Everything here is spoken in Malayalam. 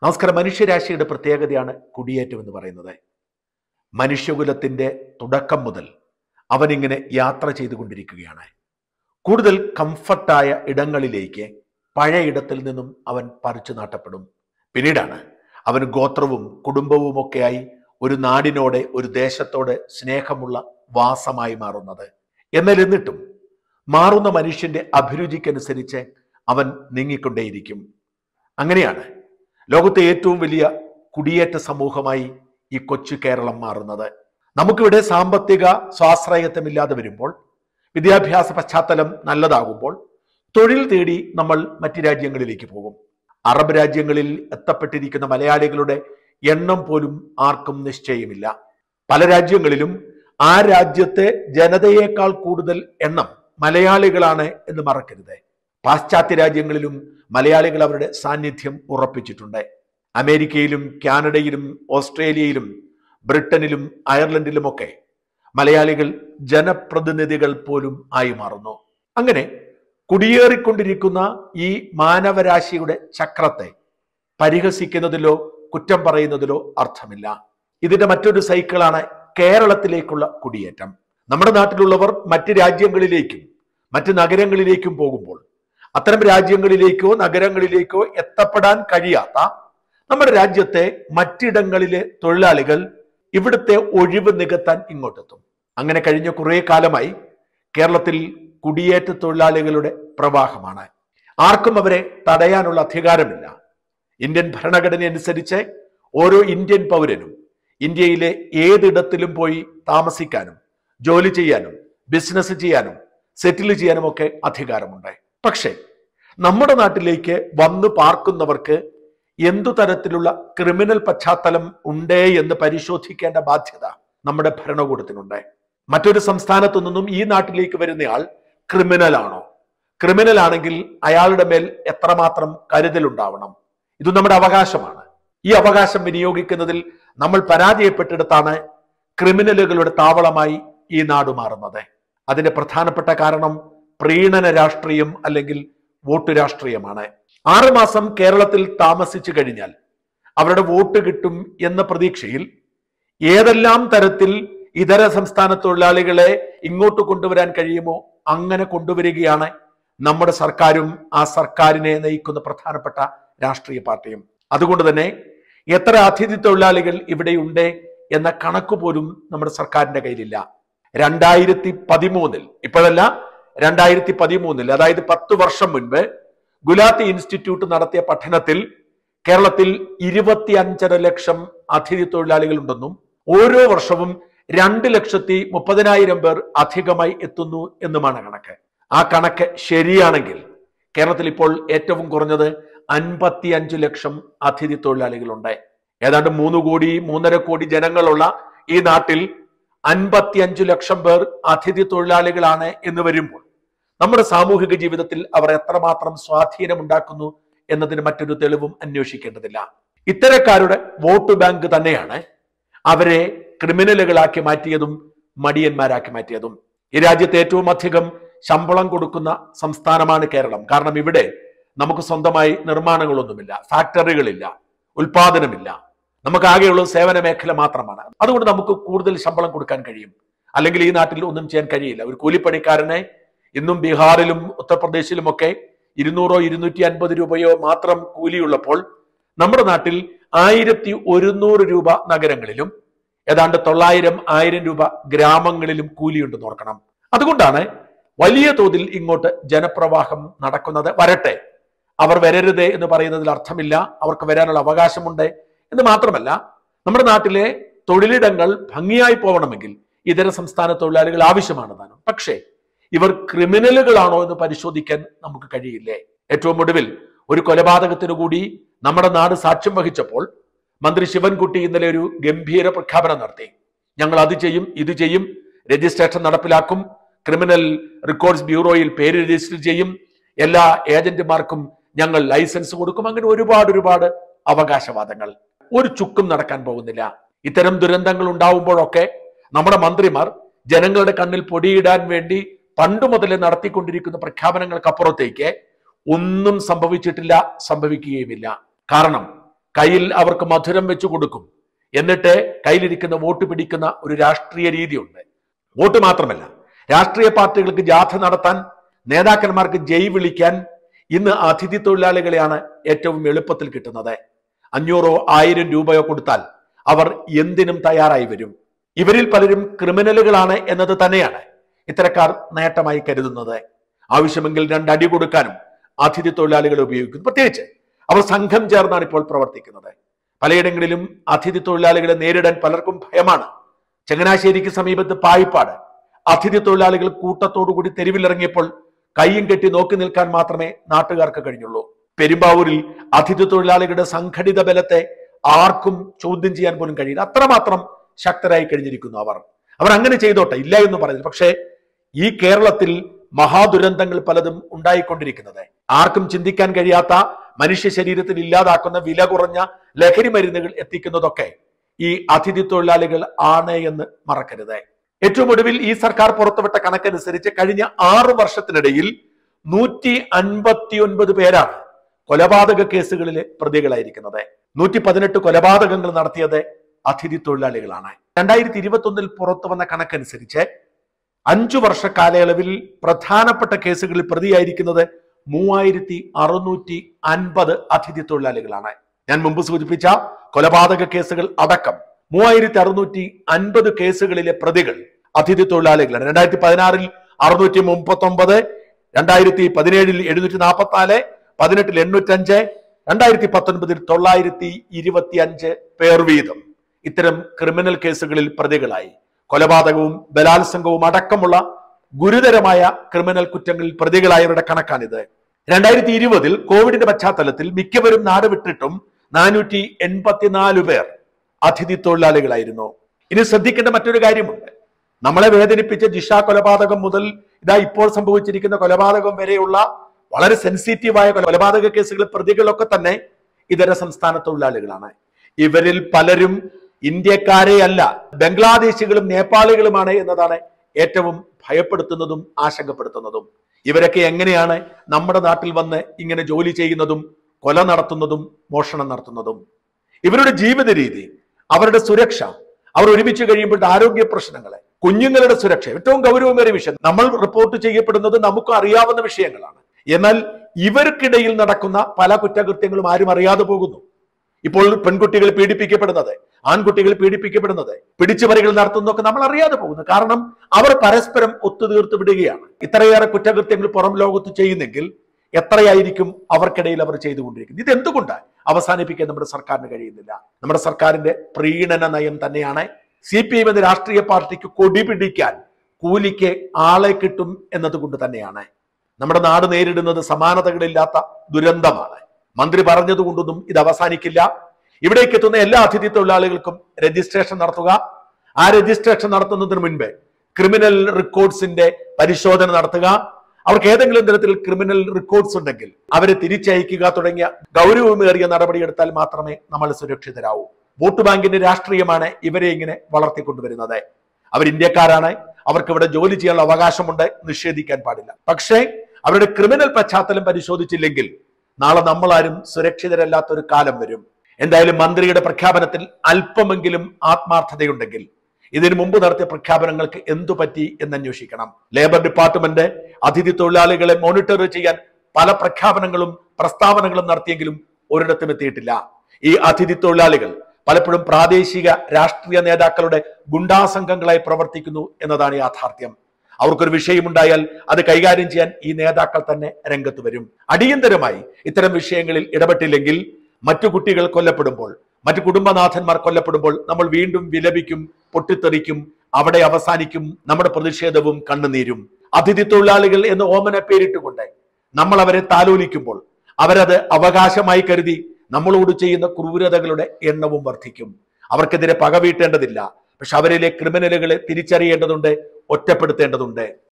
നമസ്കാരം മനുഷ്യരാശിയുടെ പ്രത്യേകതയാണ് കുടിയേറ്റം എന്ന് പറയുന്നത് മനുഷ്യകുലത്തിന്റെ തുടക്കം മുതൽ അവനിങ്ങനെ യാത്ര ചെയ്തുകൊണ്ടിരിക്കുകയാണ് കൂടുതൽ കംഫർട്ടായ ഇടങ്ങളിലേക്ക് പഴയ ഇടത്തിൽ നിന്നും അവൻ പറിച്ചു നാട്ടപ്പെടും പിന്നീടാണ് അവൻ ഗോത്രവും കുടുംബവും ഒക്കെയായി ഒരു നാടിനോട് ഒരു ദേശത്തോട് സ്നേഹമുള്ള വാസമായി മാറുന്നത് എന്നാൽ എന്നിട്ടും മാറുന്ന മനുഷ്യന്റെ അഭിരുചിക്കനുസരിച്ച് അവൻ നീങ്ങിക്കൊണ്ടേയിരിക്കും അങ്ങനെയാണ് ലോകത്തെ ഏറ്റവും വലിയ കുടിയേറ്റ സമൂഹമായി ഈ കൊച്ചു കേരളം മാറുന്നത് നമുക്കിവിടെ സാമ്പത്തിക സ്വാശ്രയത്വമില്ലാതെ വരുമ്പോൾ വിദ്യാഭ്യാസ പശ്ചാത്തലം നല്ലതാകുമ്പോൾ തൊഴിൽ തേടി നമ്മൾ മറ്റ് രാജ്യങ്ങളിലേക്ക് പോകും അറബ് രാജ്യങ്ങളിൽ എത്തപ്പെട്ടിരിക്കുന്ന മലയാളികളുടെ എണ്ണം പോലും ആർക്കും നിശ്ചയമില്ല പല രാജ്യങ്ങളിലും ആ രാജ്യത്തെ ജനതയേക്കാൾ കൂടുതൽ എണ്ണം മലയാളികളാണ് എന്ന് മറക്കരുത് പാശ്ചാത്യ രാജ്യങ്ങളിലും മലയാളികൾ അവരുടെ സാന്നിധ്യം ഉറപ്പിച്ചിട്ടുണ്ട് അമേരിക്കയിലും കാനഡയിലും ഓസ്ട്രേലിയയിലും ബ്രിട്ടനിലും അയർലൻഡിലുമൊക്കെ മലയാളികൾ ജനപ്രതിനിധികൾ പോലും ആയി മാറുന്നു അങ്ങനെ കുടിയേറിക്കൊണ്ടിരിക്കുന്ന ഈ മാനവരാശിയുടെ ചക്രത്തെ പരിഹസിക്കുന്നതിലോ കുറ്റം പറയുന്നതിലോ അർത്ഥമില്ല ഇതിന്റെ മറ്റൊരു സൈക്കിളാണ് കേരളത്തിലേക്കുള്ള കുടിയേറ്റം നമ്മുടെ നാട്ടിലുള്ളവർ മറ്റ് രാജ്യങ്ങളിലേക്കും മറ്റ് നഗരങ്ങളിലേക്കും പോകുമ്പോൾ അത്തരം രാജ്യങ്ങളിലേക്കോ നഗരങ്ങളിലേക്കോ എത്തപ്പെടാൻ കഴിയാത്ത നമ്മുടെ രാജ്യത്തെ മറ്റിടങ്ങളിലെ തൊഴിലാളികൾ ഇവിടുത്തെ ഒഴിവ് നികത്താൻ ഇങ്ങോട്ടെത്തും അങ്ങനെ കഴിഞ്ഞ കുറെ കാലമായി കേരളത്തിൽ കുടിയേറ്റ തൊഴിലാളികളുടെ പ്രവാഹമാണ് ആർക്കും അവരെ തടയാനുള്ള അധികാരമില്ല ഇന്ത്യൻ ഭരണഘടന അനുസരിച്ച് ഓരോ ഇന്ത്യൻ പൗരനും ഇന്ത്യയിലെ ഏതിടത്തിലും പോയി താമസിക്കാനും ജോലി ചെയ്യാനും ബിസിനസ് ചെയ്യാനും സെറ്റിൽ ചെയ്യാനും ഒക്കെ അധികാരമുണ്ട് പക്ഷേ നമ്മുടെ നാട്ടിലേക്ക് വന്നു പാർക്കുന്നവർക്ക് എന്തു തരത്തിലുള്ള ക്രിമിനൽ പശ്ചാത്തലം ഉണ്ട് എന്ന് പരിശോധിക്കേണ്ട ബാധ്യത നമ്മുടെ ഭരണകൂടത്തിനുണ്ട് മറ്റൊരു സംസ്ഥാനത്തു നിന്നും ഈ നാട്ടിലേക്ക് വരുന്നയാൾ ക്രിമിനൽ ആണോ ക്രിമിനൽ ആണെങ്കിൽ അയാളുടെ മേൽ എത്രമാത്രം കരുതലുണ്ടാവണം ഇത് നമ്മുടെ അവകാശമാണ് ഈ അവകാശം വിനിയോഗിക്കുന്നതിൽ നമ്മൾ പരാജയപ്പെട്ടിടത്താണ് ക്രിമിനലുകളുടെ താവളമായി ഈ നാട് മാറുന്നത് അതിന്റെ പ്രധാനപ്പെട്ട കാരണം പ്രീണന രാഷ്ട്രീയം അല്ലെങ്കിൽ വോട്ട് രാഷ്ട്രീയമാണ് ആറുമാസം കേരളത്തിൽ താമസിച്ചു കഴിഞ്ഞാൽ അവരുടെ വോട്ട് കിട്ടും എന്ന പ്രതീക്ഷയിൽ ഏതെല്ലാം തരത്തിൽ ഇതര സംസ്ഥാന തൊഴിലാളികളെ ഇങ്ങോട്ട് കൊണ്ടുവരാൻ കഴിയുമോ അങ്ങനെ കൊണ്ടുവരികയാണ് നമ്മുടെ സർക്കാരും ആ സർക്കാരിനെ നയിക്കുന്ന പ്രധാനപ്പെട്ട രാഷ്ട്രീയ പാർട്ടിയും അതുകൊണ്ട് തന്നെ എത്ര അതിഥി തൊഴിലാളികൾ ഇവിടെയുണ്ട് എന്ന കണക്ക് പോലും നമ്മുടെ സർക്കാരിന്റെ കയ്യിലില്ല രണ്ടായിരത്തി പതിമൂന്നിൽ ഇപ്പോഴല്ല രണ്ടായിരത്തി പതിമൂന്നിൽ അതായത് പത്ത് വർഷം മുൻപ് ഗുലാത്തി ഇൻസ്റ്റിറ്റ്യൂട്ട് നടത്തിയ പഠനത്തിൽ കേരളത്തിൽ ഇരുപത്തി അഞ്ചര ലക്ഷം അതിഥി തൊഴിലാളികൾ ഉണ്ടെന്നും ഓരോ വർഷവും രണ്ട് ലക്ഷത്തി മുപ്പതിനായിരം പേർ അധികമായി എത്തുന്നു എന്നുമാണ് കണക്ക് ആ കണക്ക് ശരിയാണെങ്കിൽ കേരളത്തിൽ ഇപ്പോൾ ഏറ്റവും കുറഞ്ഞത് അൻപത്തി അഞ്ച് ലക്ഷം അതിഥി തൊഴിലാളികളുണ്ട് ഏതാണ്ട് മൂന്ന് കോടി മൂന്നര കോടി ജനങ്ങളുള്ള ഈ നാട്ടിൽ അൻപത്തി അഞ്ച് ലക്ഷം പേർ അതിഥി തൊഴിലാളികളാണ് എന്ന് വരുമ്പോൾ നമ്മുടെ സാമൂഹിക ജീവിതത്തിൽ അവർ എത്രമാത്രം സ്വാധീനം ഉണ്ടാക്കുന്നു എന്നതിന് മറ്റൊരു തെളിവും അന്വേഷിക്കേണ്ടതില്ല ഇത്തരക്കാരുടെ വോട്ട് ബാങ്ക് തന്നെയാണ് അവരെ ക്രിമിനലുകളാക്കി മാറ്റിയതും മടിയന്മാരാക്കി മാറ്റിയതും ഈ രാജ്യത്ത് ഏറ്റവും അധികം ശമ്പളം കൊടുക്കുന്ന സംസ്ഥാനമാണ് കേരളം കാരണം ഇവിടെ നമുക്ക് സ്വന്തമായി നിർമ്മാണങ്ങളൊന്നുമില്ല ഫാക്ടറികളില്ല ഉൽപാദനമില്ല നമുക്ക് ആകെയുള്ള സേവന മേഖല മാത്രമാണ് അതുകൊണ്ട് നമുക്ക് കൂടുതൽ ശമ്പളം കൊടുക്കാൻ കഴിയും അല്ലെങ്കിൽ ഈ നാട്ടിൽ ഒന്നും ചെയ്യാൻ കഴിയില്ല ഒരു കൂലിപ്പണിക്കാരനെ ഇന്നും ബീഹാറിലും ഉത്തർപ്രദേശിലും ഒക്കെ ഇരുന്നൂറോ ഇരുന്നൂറ്റി അൻപത് രൂപയോ മാത്രം കൂലിയുള്ളപ്പോൾ നമ്മുടെ നാട്ടിൽ ആയിരത്തി ഒരുന്നൂറ് രൂപ നഗരങ്ങളിലും ഏതാണ്ട് തൊള്ളായിരം ആയിരം രൂപ ഗ്രാമങ്ങളിലും കൂലിയുണ്ടെന്ന് ഓർക്കണം അതുകൊണ്ടാണ് വലിയ തോതിൽ ഇങ്ങോട്ട് ജനപ്രവാഹം നടക്കുന്നത് വരട്ടെ അവർ വരരുത് എന്ന് പറയുന്നതിൽ അർത്ഥമില്ല അവർക്ക് വരാനുള്ള അവകാശമുണ്ട് എന്ന് മാത്രമല്ല നമ്മുടെ നാട്ടിലെ തൊഴിലിടങ്ങൾ ഭംഗിയായി പോകണമെങ്കിൽ ഇതര സംസ്ഥാന തൊഴിലാളികൾ ആവശ്യമാണ് താനും പക്ഷേ ഇവർ ക്രിമിനലുകളാണോ എന്ന് പരിശോധിക്കാൻ നമുക്ക് കഴിയില്ലേ ഏറ്റവും ഒടുവിൽ ഒരു കൊലപാതകത്തിനു കൂടി നമ്മുടെ നാട് സാക്ഷ്യം വഹിച്ചപ്പോൾ മന്ത്രി ശിവൻകുട്ടി ഇന്നലെ ഒരു ഗംഭീര പ്രഖ്യാപനം നടത്തി ഞങ്ങൾ അത് ചെയ്യും ഇത് ചെയ്യും രജിസ്ട്രേഷൻ നടപ്പിലാക്കും ക്രിമിനൽ റെക്കോർഡ്സ് ബ്യൂറോയിൽ പേര് രജിസ്റ്റർ ചെയ്യും എല്ലാ ഏജന്റുമാർക്കും ഞങ്ങൾ ലൈസൻസ് കൊടുക്കും അങ്ങനെ ഒരുപാട് ഒരുപാട് അവകാശവാദങ്ങൾ ഒരു ചുക്കും നടക്കാൻ പോകുന്നില്ല ഇത്തരം ദുരന്തങ്ങൾ ഉണ്ടാവുമ്പോഴൊക്കെ നമ്മുടെ മന്ത്രിമാർ ജനങ്ങളുടെ കണ്ണിൽ പൊടിയിടാൻ വേണ്ടി പണ്ട് മുതലേ നടത്തിക്കൊണ്ടിരിക്കുന്ന പ്രഖ്യാപനങ്ങൾക്കപ്പുറത്തേക്ക് ഒന്നും സംഭവിച്ചിട്ടില്ല സംഭവിക്കുകയുമില്ല കാരണം കയ്യിൽ അവർക്ക് മധുരം വെച്ചു കൊടുക്കും എന്നിട്ട് കയ്യിലിരിക്കുന്ന വോട്ട് പിടിക്കുന്ന ഒരു രാഷ്ട്രീയ രീതിയുണ്ട് വോട്ട് മാത്രമല്ല രാഷ്ട്രീയ പാർട്ടികൾക്ക് ജാഥ നടത്താൻ നേതാക്കന്മാർക്ക് ജയ് വിളിക്കാൻ ഇന്ന് അതിഥി തൊഴിലാളികളെയാണ് ഏറ്റവും എളുപ്പത്തിൽ കിട്ടുന്നത് അഞ്ഞൂറോ ആയിരം രൂപയോ കൊടുത്താൽ അവർ എന്തിനും തയ്യാറായി വരും ഇവരിൽ പലരും ക്രിമിനലുകളാണ് എന്നത് തന്നെയാണ് ഇത്തരക്കാർ നേട്ടമായി കരുതുന്നത് ആവശ്യമെങ്കിൽ രണ്ടടി കൊടുക്കാനും അതിഥി തൊഴിലാളികളെ ഉപയോഗിക്കുന്നു പ്രത്യേകിച്ച് അവർ സംഘം ചേർന്നാണ് ഇപ്പോൾ പ്രവർത്തിക്കുന്നത് പലയിടങ്ങളിലും അതിഥി തൊഴിലാളികളെ നേരിടാൻ പലർക്കും ഭയമാണ് ചങ്ങനാശ്ശേരിക്ക് സമീപത്ത് പായിപ്പാട് അതിഥി തൊഴിലാളികൾ കൂട്ടത്തോടുകൂടി തെരുവിലിറങ്ങിയപ്പോൾ കയ്യും കെട്ടി നോക്കി നിൽക്കാൻ മാത്രമേ നാട്ടുകാർക്ക് കഴിഞ്ഞുള്ളൂ പെരുമ്പാവൂരിൽ അതിഥി തൊഴിലാളികളുടെ സംഘടിത ബലത്തെ ആർക്കും ചോദ്യം ചെയ്യാൻ പോലും കഴിയില്ല അത്രമാത്രം ശക്തരായി കഴിഞ്ഞിരിക്കുന്നു അവർ അവർ അങ്ങനെ ചെയ്തോട്ടെ ഇല്ല എന്ന് പറയുന്നത് പക്ഷേ ഈ കേരളത്തിൽ മഹാദുരന്തങ്ങൾ പലതും ഉണ്ടായിക്കൊണ്ടിരിക്കുന്നത് ആർക്കും ചിന്തിക്കാൻ കഴിയാത്ത മനുഷ്യ ശരീരത്തിൽ ഇല്ലാതാക്കുന്ന വില കുറഞ്ഞ ലഹരി മരുന്നുകൾ എത്തിക്കുന്നതൊക്കെ ഈ അതിഥി തൊഴിലാളികൾ ആണ് എന്ന് മറക്കരുത് ഏറ്റവും ഒടുവിൽ ഈ സർക്കാർ പുറത്തുവിട്ട കണക്കനുസരിച്ച് കഴിഞ്ഞ ആറ് വർഷത്തിനിടയിൽ നൂറ്റി അൻപത്തി ഒൻപത് പേരാണ് കൊലപാതക കേസുകളിലെ പ്രതികളായിരിക്കുന്നത് നൂറ്റി പതിനെട്ട് കൊലപാതകങ്ങൾ നടത്തിയത് അതിഥി തൊഴിലാളികളാണ് രണ്ടായിരത്തി ഇരുപത്തി ഒന്നിൽ പുറത്തു വന്ന കണക്കനുസരിച്ച് അഞ്ചു വർഷ കാലയളവിൽ പ്രധാനപ്പെട്ട കേസുകളിൽ പ്രതിയായിരിക്കുന്നത് മൂവായിരത്തി അറുന്നൂറ്റി അൻപത് അതിഥി തൊഴിലാളികളാണ് ഞാൻ മുമ്പ് സൂചിപ്പിച്ച കൊലപാതക കേസുകൾ അടക്കം മൂവായിരത്തി അറുന്നൂറ്റി അൻപത് കേസുകളിലെ പ്രതികൾ അതിഥി തൊഴിലാളികളാണ് രണ്ടായിരത്തി പതിനാറിൽ അറുന്നൂറ്റി മുപ്പത്തി ഒമ്പത് രണ്ടായിരത്തി പതിനേഴിൽ എഴുന്നൂറ്റി നാൽപ്പത്തി നാല് പതിനെട്ടിൽ എണ്ണൂറ്റഞ്ച് രണ്ടായിരത്തി പത്തൊൻപതിൽ തൊള്ളായിരത്തി ഇരുപത്തി അഞ്ച് പേർ വീതം ഇത്തരം ക്രിമിനൽ കേസുകളിൽ പ്രതികളായി കൊലപാതകവും ബലാത്സംഗവും അടക്കമുള്ള ഗുരുതരമായ ക്രിമിനൽ കുറ്റങ്ങളിൽ പ്രതികളായവരുടെ കണക്കാണിത് രണ്ടായിരത്തി ഇരുപതിൽ കോവിഡിന്റെ പശ്ചാത്തലത്തിൽ മിക്കവരും നാട് വിട്ടിട്ടും നാനൂറ്റി എൺപത്തിനാല് പേർ അതിഥി തൊഴിലാളികളായിരുന്നു ഇനി ശ്രദ്ധിക്കേണ്ട മറ്റൊരു കാര്യമുണ്ട് നമ്മളെ വേദനിപ്പിച്ച ജിഷ കൊലപാതകം മുതൽ ഇതാ ഇപ്പോൾ സംഭവിച്ചിരിക്കുന്ന കൊലപാതകം വരെയുള്ള വളരെ സെൻസിറ്റീവായ കൊലപാതക കേസുകളിൽ പ്രതികളൊക്കെ തന്നെ ഇതര സംസ്ഥാന തൊഴിലാളികളാണ് ഇവരിൽ പലരും ഇന്ത്യക്കാരെ അല്ല ബംഗ്ലാദേശികളും നേപ്പാളികളുമാണ് എന്നതാണ് ഏറ്റവും ഭയപ്പെടുത്തുന്നതും ആശങ്കപ്പെടുത്തുന്നതും ഇവരൊക്കെ എങ്ങനെയാണ് നമ്മുടെ നാട്ടിൽ വന്ന് ഇങ്ങനെ ജോലി ചെയ്യുന്നതും കൊല നടത്തുന്നതും മോഷണം നടത്തുന്നതും ഇവരുടെ ജീവിത രീതി അവരുടെ സുരക്ഷ അവർ ഒരുമിച്ച് കഴിയുമ്പോഴത്തെ ആരോഗ്യ പ്രശ്നങ്ങളെ കുഞ്ഞുങ്ങളുടെ സുരക്ഷ ഏറ്റവും ഗൗരവമേറിയ വിഷയം നമ്മൾ റിപ്പോർട്ട് ചെയ്യപ്പെടുന്നത് നമുക്ക് അറിയാവുന്ന വിഷയങ്ങളാണ് എന്നാൽ ഇവർക്കിടയിൽ നടക്കുന്ന പല കുറ്റകൃത്യങ്ങളും ആരും അറിയാതെ പോകുന്നു ഇപ്പോൾ പെൺകുട്ടികൾ പീഡിപ്പിക്കപ്പെടുന്നത് ആൺകുട്ടികൾ പീഡിപ്പിക്കപ്പെടുന്നത് പിടിച്ചുപറികൾ നടത്തുന്നതൊക്കെ നമ്മൾ അറിയാതെ പോകുന്നു കാരണം അവർ പരസ്പരം ഒത്തുതീർത്ത് വിടുകയാണ് ഇത്രയേറെ കുറ്റകൃത്യങ്ങൾ പുറം ലോകത്ത് ചെയ്യുന്നെങ്കിൽ എത്രയായിരിക്കും അവർക്കിടയിൽ അവർ ചെയ്തുകൊണ്ടിരിക്കുന്നത് ഇത് എന്തുകൊണ്ടാണ് അവസാനിപ്പിക്കാൻ നമ്മുടെ സർക്കാരിന് കഴിയുന്നില്ല നമ്മുടെ സർക്കാരിന്റെ പ്രീണന നയം തന്നെയാണ് സി പി എം എന്ന രാഷ്ട്രീയ പാർട്ടിക്ക് കൊടി പിടിക്കാൻ കൂലിക്ക് ആളെ കിട്ടും എന്നതുകൊണ്ട് തന്നെയാണ് നമ്മുടെ നാട് നേരിടുന്നത് സമാനതകളില്ലാത്ത ദുരന്തമാണ് മന്ത്രി പറഞ്ഞതുകൊണ്ടൊന്നും ഇത് അവസാനിക്കില്ല ഇവിടേക്ക് എത്തുന്ന എല്ലാ അതിഥി തൊഴിലാളികൾക്കും രജിസ്ട്രേഷൻ നടത്തുക ആ രജിസ്ട്രേഷൻ നടത്തുന്നതിന് മുൻപ് ക്രിമിനൽ റെക്കോർഡ്സിന്റെ പരിശോധന നടത്തുക അവർക്ക് ഏതെങ്കിലും തരത്തിൽ ക്രിമിനൽ റെക്കോർഡ്സ് ഉണ്ടെങ്കിൽ അവരെ തിരിച്ചയക്കുക തുടങ്ങിയ ഗൗരവമേറിയ നടപടിയെടുത്താൽ മാത്രമേ നമ്മൾ സുരക്ഷിതരാവൂ വോട്ട് ബാങ്കിന്റെ രാഷ്ട്രീയമാണ് ഇവരെ ഇങ്ങനെ വളർത്തിക്കൊണ്ടുവരുന്നത് അവർ ഇന്ത്യക്കാരാണ് അവർക്ക് ഇവിടെ ജോലി ചെയ്യാനുള്ള അവകാശമുണ്ട് നിഷേധിക്കാൻ പാടില്ല പക്ഷേ അവരുടെ ക്രിമിനൽ പശ്ചാത്തലം പരിശോധിച്ചില്ലെങ്കിൽ നാളെ നമ്മളാരും സുരക്ഷിതരല്ലാത്ത ഒരു കാലം വരും എന്തായാലും മന്ത്രിയുടെ പ്രഖ്യാപനത്തിൽ അല്പമെങ്കിലും ആത്മാർത്ഥതയുണ്ടെങ്കിൽ ഇതിനു മുമ്പ് നടത്തിയ പ്രഖ്യാപനങ്ങൾക്ക് എന്തു പറ്റി എന്ന് അന്വേഷിക്കണം ലേബർ ഡിപ്പാർട്ട്മെന്റ് അതിഥി തൊഴിലാളികളെ മോണിറ്റർ ചെയ്യാൻ പല പ്രഖ്യാപനങ്ങളും പ്രസ്താവനകളും നടത്തിയെങ്കിലും ഒരിടത്തും എത്തിയിട്ടില്ല ഈ അതിഥി തൊഴിലാളികൾ പലപ്പോഴും പ്രാദേശിക രാഷ്ട്രീയ നേതാക്കളുടെ ഗുണ്ടാസംഘങ്ങളായി പ്രവർത്തിക്കുന്നു എന്നതാണ് യാഥാർത്ഥ്യം അവർക്കൊരു വിഷയമുണ്ടായാൽ അത് കൈകാര്യം ചെയ്യാൻ ഈ നേതാക്കൾ തന്നെ രംഗത്ത് വരും അടിയന്തരമായി ഇത്തരം വിഷയങ്ങളിൽ ഇടപെട്ടില്ലെങ്കിൽ മറ്റു കുട്ടികൾ കൊല്ലപ്പെടുമ്പോൾ മറ്റു കുടുംബനാഥന്മാർ കൊല്ലപ്പെടുമ്പോൾ നമ്മൾ വീണ്ടും വിലപിക്കും പൊട്ടിത്തെറിക്കും അവിടെ അവസാനിക്കും നമ്മുടെ പ്രതിഷേധവും കണ്ണുനീരും അതിഥി തൊഴിലാളികൾ എന്ന് ഓമന പേരിട്ടുകൊണ്ട് നമ്മൾ അവരെ താലോലിക്കുമ്പോൾ അവരത് അവകാശമായി കരുതി നമ്മളോട് ചെയ്യുന്ന ക്രൂരതകളുടെ എണ്ണവും വർദ്ധിക്കും അവർക്കെതിരെ പക വീട്ടേണ്ടതില്ല പക്ഷെ അവരിലെ ക്രിമിനലുകളെ തിരിച്ചറിയേണ്ടതുണ്ട് ഒറ്റപ്പെടുത്തേണ്ടതുണ്ട്